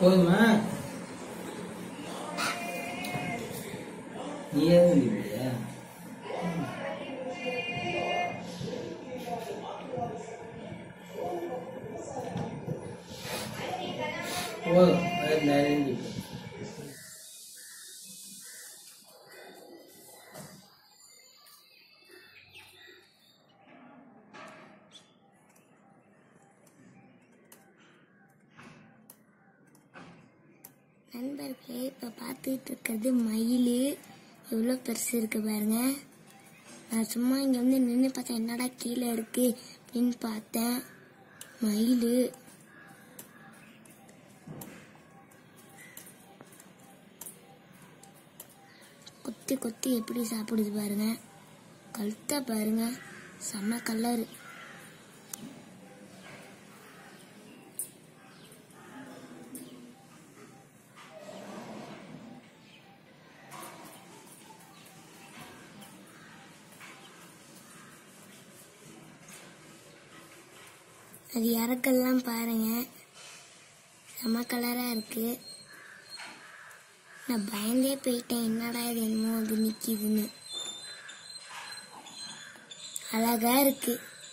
போதுமா நீ ஏன் இல்லையா போதும் அது நிறைஞ்சு நண்பர்களே இப்போ பார்த்துட்டு இருக்கிறது மயில் எவ்வளோ பெருசு இருக்கு பாருங்க நான் சும்மா இங்கே வந்து நின்று பார்த்தேன் என்னடா கீழே இருக்கு அப்படின்னு பார்த்தேன் மயில் கொத்தி கொத்தி எப்படி சாப்பிடுது பாருங்க கழுத்தை பாருங்க செம்ம கலரு அது இறக்கெல்லாம் பாருங்க செம கலராக இருக்கு நான் பயந்தே போயிட்டேன் என்னடா இது என்னமோ அது நிற்கிதுன்னு அழகா இருக்கு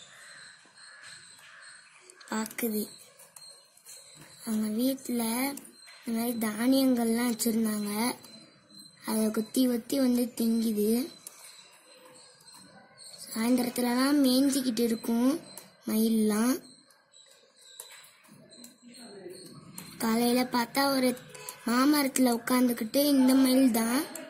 பார்க்குது அவங்க வீட்டில் இந்த மாதிரி தானியங்கள்லாம் வச்சுருந்தாங்க அதை கொத்தி கொத்தி வந்து திங்குது சாயந்தரத்துலலாம் மேய்ஞ்சிக்கிட்டு இருக்கும் மயில்லாம் காலையில் பார்த்தா ஒரு மாமரத்தில் உட்காந்துக்கிட்டு இந்த மயில் தான்